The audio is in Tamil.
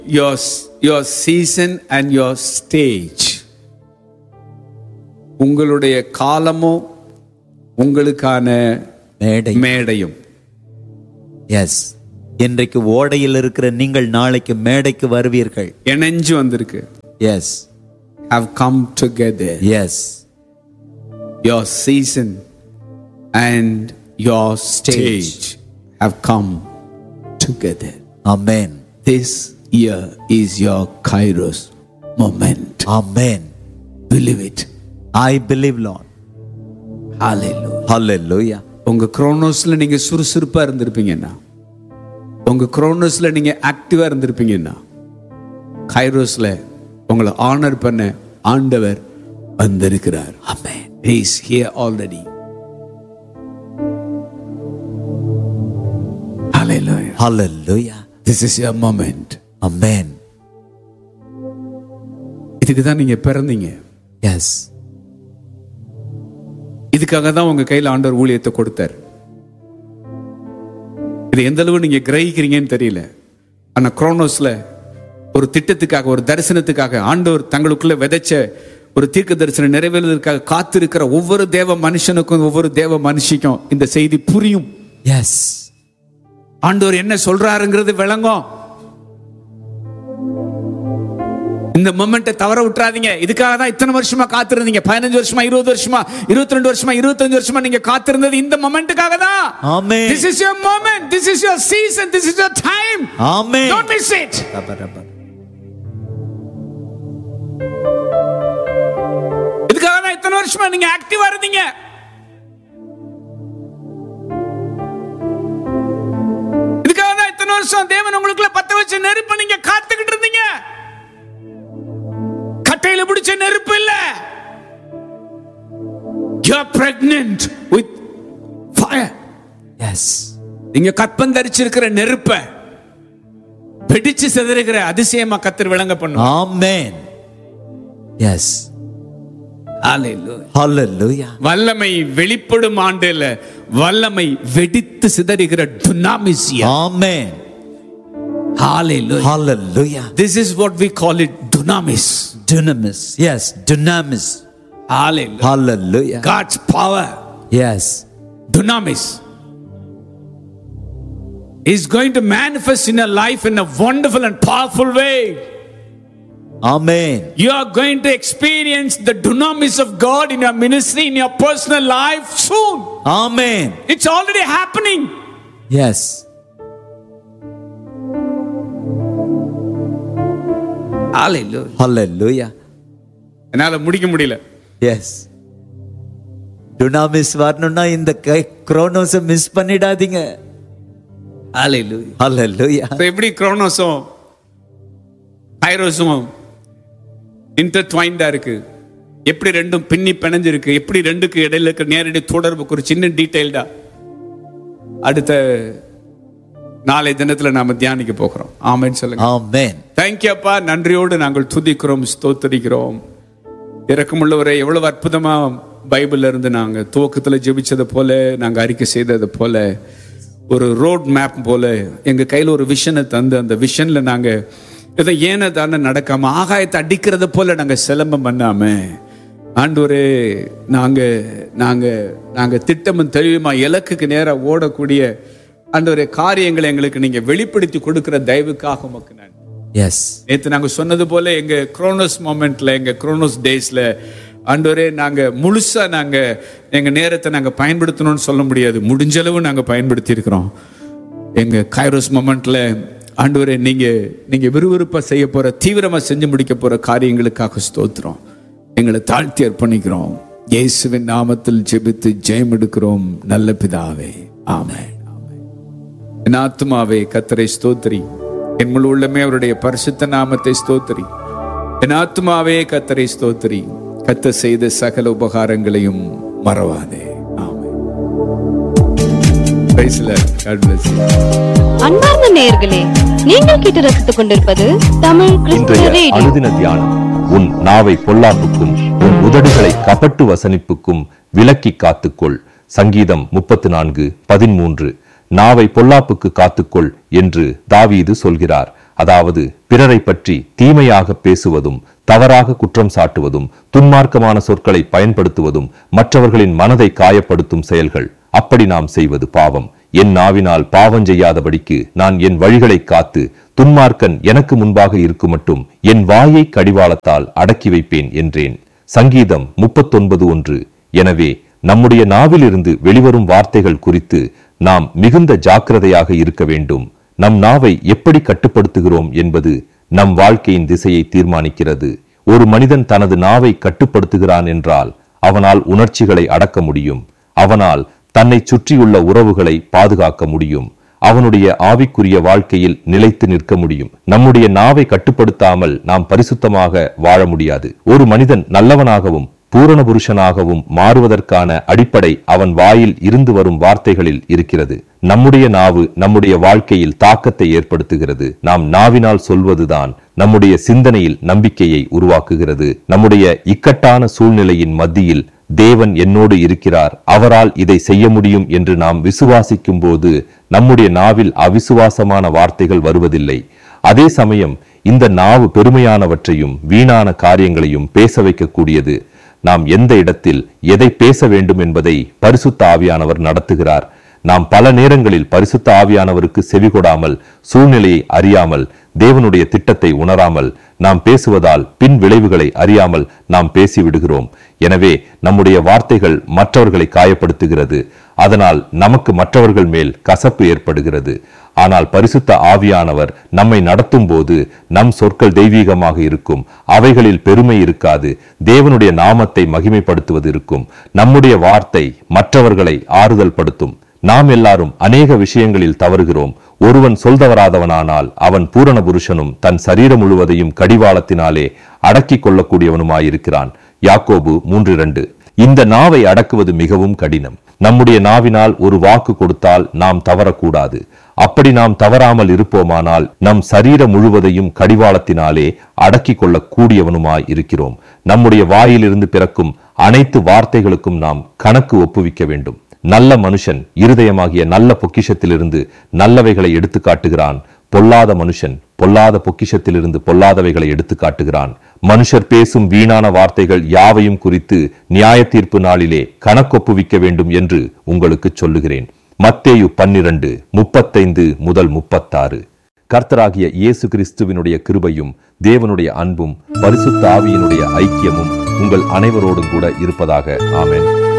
your your season and your stage உங்களுடைய காலமும் உங்களுக்கான மேடை மேடையும் எஸ் இன்றைக்கு ஓடையில் இருக்கிற நீங்கள் நாளைக்கு மேடைக்கு வருவீர்கள் இணைஞ்சு வந்திருக்கு yes have come together yes your season and your stage have come together amen this year is your kairos moment amen believe it I believe Lord hallelujah ஹalleluya உங்க குரோனோஸ்ல நீங்க சுறுசுறுப்பா இருந்திருப்பீங்கன்னா உங்க குரோனோஸ்ல நீங்க ஆக்டிவா இருந்திருப்பீங்கன்னா கைரோஸ்ல உங்களை ஆனர் பண்ண ஆண்டவர் வந்திருக்கிறார் அமேன் He is here already. Hallelujah. Hallelujah This is your moment. அமேன் இதுக்கு தான் நீங்க பிறந்தீங்க எஸ் இதுக்காக தான் உங்க கையில ஆண்டவர் ஊழியத்தை கொடுத்தார் இது எந்த அளவு நீங்க கிரகிக்கிறீங்கன்னு தெரியல ஆனா குரோனோஸ்ல ஒரு திட்டத்துக்காக ஒரு தரிசனத்துக்காக ஆண்டவர் தங்களுக்குள்ள விதைச்ச ஒரு தீர்க்க தரிசனம் நிறைவேறுவதற்காக காத்திருக்கிற ஒவ்வொரு தேவ மனுஷனுக்கும் ஒவ்வொரு தேவ மனுஷிக்கும் இந்த செய்தி புரியும் எஸ் ஆண்டவர் என்ன சொல்றாருங்கிறது விளங்கும் இந்த மொமெண்ட்டை தவற விட்டுறாதீங்க இதுக்காக தான் இத்தனை வருஷமா காத்திருந்தீங்க பதினஞ்சு வருஷமா இருபது வருஷமா இருபத்தி ரெண்டு வருஷமா இருபத்தஞ்சு வருஷமா நீங்க காத்திருந்தது இந்த மொமெண்ட்டுக்காக தான் ஆமென். This is your moment. This is your season. This is your time. Amen Don't miss it. ரப்ப, ரப்ப. இதுக்காக தான் இத்தனை வருஷமா நீங்க ஆக்டிவா இருந்தீங்க இதுக்காக தான் இத்தனை வருஷம் தேவன் உங்களுக்குள்ள பத்த வச்ச நெருப்பு நீங்க காத்துக்கிட்டு இருந்தீங்க கட்டையில பிடிச்ச நெருப்பு இல்ல you are pregnant with fire yes நீங்க கற்பம் தரிச்சிருக்கிற நெருப்ப வெடிச்சு சிதறுகிற அதிசயமா கத்தர் விளங்க பண்ணும் ஆமென் எஸ் Hallelujah. ஹalleluya வல்லமை வெளிப்படும் ஆண்டுல வல்லமை வெடித்து சிதறுகிற dunamis-ய. ஆமென் Hallelujah. Hallelujah This is what we call it dunamis. dunamis yes dunamis Hallelujah. hallelujah God's power. yes Dunamis. Is going to manifest in your life in a wonderful and powerful way. amen You are going to experience the dunamis of God in your ministry, in your personal life soon. amen It's already happening. yes Hallelujah. hallelujah என்னால முடிக்க முடியல எஸ் dunamis வரணும்னா இந்த குரோனோஸை மிஸ் பண்ணிடாதீங்க Hallelujah. hallelujah So, எப்படி குரோனோஸும் ஐரோஸும் இன்டர்ட்வைண்டா இருக்கு எப்படி ரெண்டும் பின்னி பிணைஞ்சிருக்கு எப்படி ரெண்டுக்கு இடையில இருக்க நேரடி தொடர்புக்கு ஒரு சின்ன டீடைல்டா அடுத்த நாளை தினத்துல நாம தியானிக்க போகிறோம் ஆமென்னு சொல்லுங்க amen தேங்க்யூ அப்பா நன்றியோடு நாங்கள் துதிக்கிறோம் ஸ்தோத்தரிக்கிறோம் இறக்கமுள்ளவரை எவ்வளவு அற்புதமா பைபிள்ல இருந்து நாங்க துவக்கத்துல ஜெபிச்சது போல நாங்க அறிக்கை செய்தது போல ஒரு ரோட் மேப் போல எங்க கையில ஒரு விஷனை தந்து அந்த விஷன்ல நாங்க இதை ஏன தானே நடக்காம ஆகாயத்தை அடிக்கிறத போல நாங்க சிலம்பம் பண்ணாம ஆண்டவரே நாங்க நாங்க நாங்க திட்டமும் தெளிவுமா இலக்குக்கு நேரா ஓடக்கூடிய ஆண்டவரே காரியங்களை எங்களுக்கு நீங்க வெளிப்படுத்தி கொடுக்கிற தயவுக்காக உமக்கு நன்றி எஸ் நேத்து நாங்க சொன்னது போல எங்க குரோனோஸ் மொமெண்ட்ல எங்க குரோனோஸ் டேஸ்ல ஆண்டவரே நாங்க முழுசா நாங்க எங்க நேரத்தை நாங்க பயன்படுத்தணும்னு சொல்ல முடியாது முடிஞ்ச அளவு நாங்க பயன்படுத்தி இருக்கிறோம் எங்க கைரோஸ் மொமெண்ட்ல ஆண்டவரே நீங்க நீங்க விறுவிறுப்பா செய்ய போற தீவிரமா செஞ்சு முடிக்க போற காரியங்களுக்காக ஸ்தோத்திரம் எங்களை தாழ்த்தி அர்ப்பணிக்கிறோம் இயேசுவின் நாமத்தில் ஜெபித்து ஜெயம் எடுக்கிறோம் நல்ல பிதாவே ஆமென் ஆமென் என் ஆத்துமாவே கத்தரை ஸ்தோத்திரி என் முழு உள்ளமே அவருடைய பரிசுத்த நாமத்தை ஸ்தோத்திரி என் ஆத்துமாவே கத்தரை ஸ்தோத்திரி கத்த செய்த சகல உபகாரங்களையும் மறவாதே ஆமென் Praise the Lord. God bless you. அன்பார்ந்த நேயர்களே நீங்கள் கேட்டு ரசித்துக் கொண்டிருப்பது தமிழ் கிறிஸ்துவ இன்றைய ரேடியோ அனுதின தியானம் உன் நாவை பொல்லாப்புக்கும் உன் உதடுகளை கபட்டு வசனிப்புக்கும் விலக்கி காத்துக்கொள் சங்கீதம் முப்பத்து நான்கு பதிமூன்று நாவை பொல்லாப்புக்கு காத்துக்கொள் என்று தாவீது சொல்கிறார் அதாவது பிறரை பற்றி தீமையாக பேசுவதும் தவறாக குற்றம் சாட்டுவதும் துன்மார்க்கமான சொற்களை பயன்படுத்துவதும் மற்றவர்களின் மனதை காயப்படுத்தும் செயல்கள் அப்படி நாம் செய்வது பாவம் என் நாவினால் பாவம் செய்யாதபடிக்கு நான் என் வழிகளை காத்து துன்மார்க்கன் எனக்கு முன்பாக இருக்கும் மட்டும் என் வாயை கடிவாளத்தால் அடக்கி வைப்பேன் என்றேன் சங்கீதம் முப்பத்தொன்பது ஒன்று எனவே நம்முடைய நாவிலிருந்து வெளிவரும் வார்த்தைகள் குறித்து நாம் மிகுந்த ஜாக்கிரதையாக இருக்க வேண்டும் நம் நாவை எப்படி கட்டுப்படுத்துகிறோம் என்பது நம் வாழ்க்கையின் திசையை தீர்மானிக்கிறது ஒரு மனிதன் தனது நாவை கட்டுப்படுத்துகிறான் என்றால் அவனால் உணர்ச்சிகளை அடக்க முடியும் அவனால் தன்னை சுற்றியுள்ள உறவுகளை பாதுகாக்க முடியும் அவனுடைய ஆவிக்குரிய வாழ்க்கையில் நிலைத்து நிற்க முடியும் நம்முடைய நாவை கட்டுப்படுத்தாமல் நாம் பரிசுத்தமாக வாழ முடியாது ஒரு மனிதன் நல்லவனாகவும் பூரண புருஷனாகவும் மாறுவதற்கான அடிப்படை அவன் வாயில் இருந்து வரும் வார்த்தைகளில் இருக்கிறது நம்முடைய நாவு நம்முடைய வாழ்க்கையில் தாக்கத்தை ஏற்படுத்துகிறது நாம் நாவினால் சொல்வதுதான் நம்முடைய சிந்தனையில் நம்பிக்கையை உருவாக்குகிறது நம்முடைய இக்கட்டான சூழ்நிலையின் மத்தியில் தேவன் என்னோடு இருக்கிறார் அவரால் இதை செய்ய முடியும் என்று நாம் விசுவாசிக்கும் போது நம்முடைய நாவில் அவிசுவாசமான வார்த்தைகள் வருவதில்லை அதே சமயம் இந்த நாவு பெருமையானவற்றையும் வீணான காரியங்களையும் பேச வைக்கக்கூடியது நாம் எந்த இடத்தில் எதை பேச வேண்டும் என்பதை பரிசுத்த ஆவியானவர் நடத்துகிறார் நாம் பல நேரங்களில் பரிசுத்த ஆவியானவருக்கு செவிகொடாமல் சூழ்நிலையை அறியாமல் தேவனுடைய திட்டத்தை உணராமல் நாம் பேசுவதால் பின் விளைவுகளை அறியாமல் நாம் பேசிவிடுகிறோம் எனவே நம்முடைய வார்த்தைகள் மற்றவர்களை காயப்படுத்துகிறது அதனால் நமக்கு மற்றவர்கள் மேல் கசப்பு ஏற்படுகிறது ஆனால் பரிசுத்த ஆவியானவர் நம்மை நடத்தும் போது நம் சொற்கள் தெய்வீகமாக இருக்கும் அவைகளில் பெருமை இருக்காது தேவனுடைய நாமத்தை மகிமைப்படுத்துவது இருக்கும் நம்முடைய வார்த்தை மற்றவர்களை ஆறுதல் படுத்தும் நாம் எல்லாரும் அநேக விஷயங்களில் தவறுகிறோம் ஒருவன் சொல்தவராதவனானால் அவன் பூரண புருஷனும் தன் சரீரம் முழுவதையும் கடிவாளத்தினாலே அடக்கிக் கொள்ளக்கூடியவனுமாயிருக்கிறான் யாக்கோபு மூன்று இரண்டு இந்த நாவை அடக்குவது மிகவும் கடினம் நம்முடைய நாவினால் ஒரு வாக்கு கொடுத்தால் நாம் தவறக்கூடாது அப்படி நாம் தவறாமல் இருப்போமானால் நம் சரீரம் முழுவதையும் கடிவாளத்தினாலே அடக்கிக் கொள்ளக் கூடியவனுமாய் இருக்கிறோம் நம்முடைய வாயிலிருந்து பிறக்கும் அனைத்து வார்த்தைகளுக்கும் நாம் கணக்கு ஒப்புவிக்க வேண்டும் நல்ல மனுஷன் இருதயமாகிய நல்ல பொக்கிஷத்திலிருந்து நல்லவைகளை எடுத்து காட்டுகிறான் பொல்லாத மனுஷன் பொல்லாத பொக்கிஷத்திலிருந்து பொல்லாதவைகளை எடுத்து காட்டுகிறான் மனுஷர் பேசும் வீணான வார்த்தைகள் யாவையும் குறித்து நியாய தீர்ப்பு நாளிலே கணக்கொப்புவிக்க வேண்டும் என்று உங்களுக்கு சொல்லுகிறேன் மத்தேயு பன்னிரண்டு முப்பத்தைந்து முதல் முப்பத்தாறு கர்த்தராகிய இயேசு கிறிஸ்துவினுடைய கிருபையும் தேவனுடைய அன்பும் பரிசுத்த ஆவியினுடைய ஐக்கியமும் உங்கள் அனைவரோடும் கூட இருப்பதாக ஆமென்